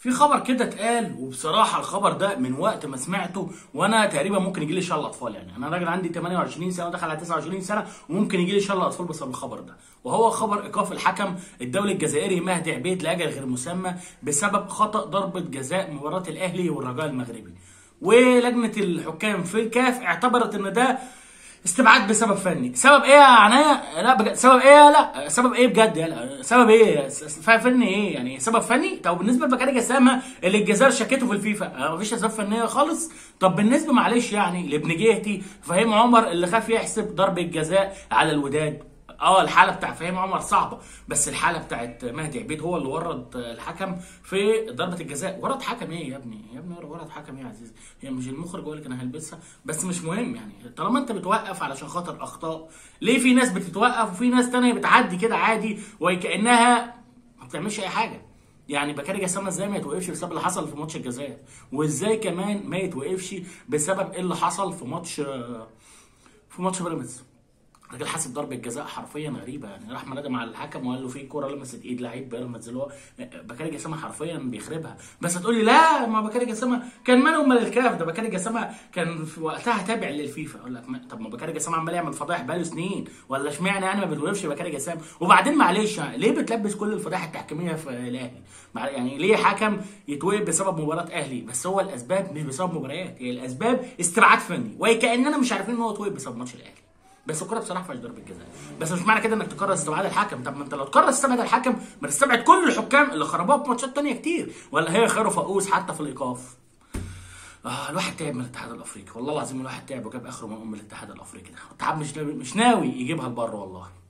في خبر كده اتقال وبصراحه الخبر ده من وقت ما سمعته وانا تقريبا ممكن يجي لي شلل اطفال يعني انا راجل عندي 28 سنه وداخل على 29 سنه وممكن يجي لي شلل اطفال بسبب الخبر ده وهو خبر ايقاف الحكم الدولي الجزائري مهدي عبيد لاجل غير مسمى بسبب خطا ضربه جزاء مباراه الاهلي والرجاء المغربي ولجنه الحكام في الكاف اعتبرت ان ده استبعاد بسبب فني سبب ايه يا عناية لا بجد سبب ايه لا سبب ايه بجد لا سبب ايه س- فني ايه يعني سبب فني طب بالنسبه لبكاري جسامه اللي الجزائر شكته في الفيفا آه، مفيش اسباب فنيه خالص طب بالنسبه معلش يعني لابن جهتي فهيم عمر اللي خاف يحسب ضربه جزاء على الوداد اه الحاله بتاع فهيم عمر صعبه بس الحاله بتاعت مهدي عبيد هو اللي ورد الحكم في ضربه الجزاء ورد حكم ايه يا ابني يا ابني ورد حكم ايه يا عزيزي هي مش المخرج هو اللي كان هيلبسها بس مش مهم يعني طالما انت بتوقف علشان خاطر اخطاء ليه في ناس بتتوقف وفي ناس تانية بتعدي كده عادي وكانها ما بتعملش اي حاجه يعني بكاري جسامه ازاي ما يتوقفش بسبب اللي حصل في ماتش الجزائر وازاي كمان ما يتوقفش بسبب ايه اللي حصل في ماتش في ماتش بيراميدز الراجل حاسب ضربه جزاء حرفيا غريبه يعني راح منادى مع الحكم وقال له في كوره لمست ايد لعيب بيراميدز اللي هو بكاري جسامه حرفيا بيخربها بس هتقول لي لا ما بكاري جسامه كان من امال الكاف ده بكاري جسامه كان في وقتها تابع للفيفا اقول لك ما- طب ما بكاري جسامه عمال يعمل فضايح بقاله سنين ولا اشمعنى يعني ما بتوقفش بكاري جسامه وبعدين معلش يعني ليه بتلبس كل الفضائح التحكيميه في الاهلي مع- يعني ليه حكم يتوقف بسبب مباراه اهلي بس هو الاسباب مش بسبب مباريات هي الاسباب استبعاد فني وكاننا مش عارفين ان هو اتوقف بسبب ماتش الاهلي بس الكوره بصراحه فيهاش ضربه جزاء بس مش معنى كده انك تقرر استبعاد الحكم طب ما انت لو تقرر تستبعد الحكم ما تستبعد كل الحكام اللي خربوها في ماتشات تانية كتير ولا هي خير فؤوس حتى في الايقاف آه الواحد تعب من الاتحاد الافريقي والله العظيم الواحد تعب وجاب اخره من ام الاتحاد الافريقي ده الاتحاد مش ناوي مش ناوي يجيبها لبره والله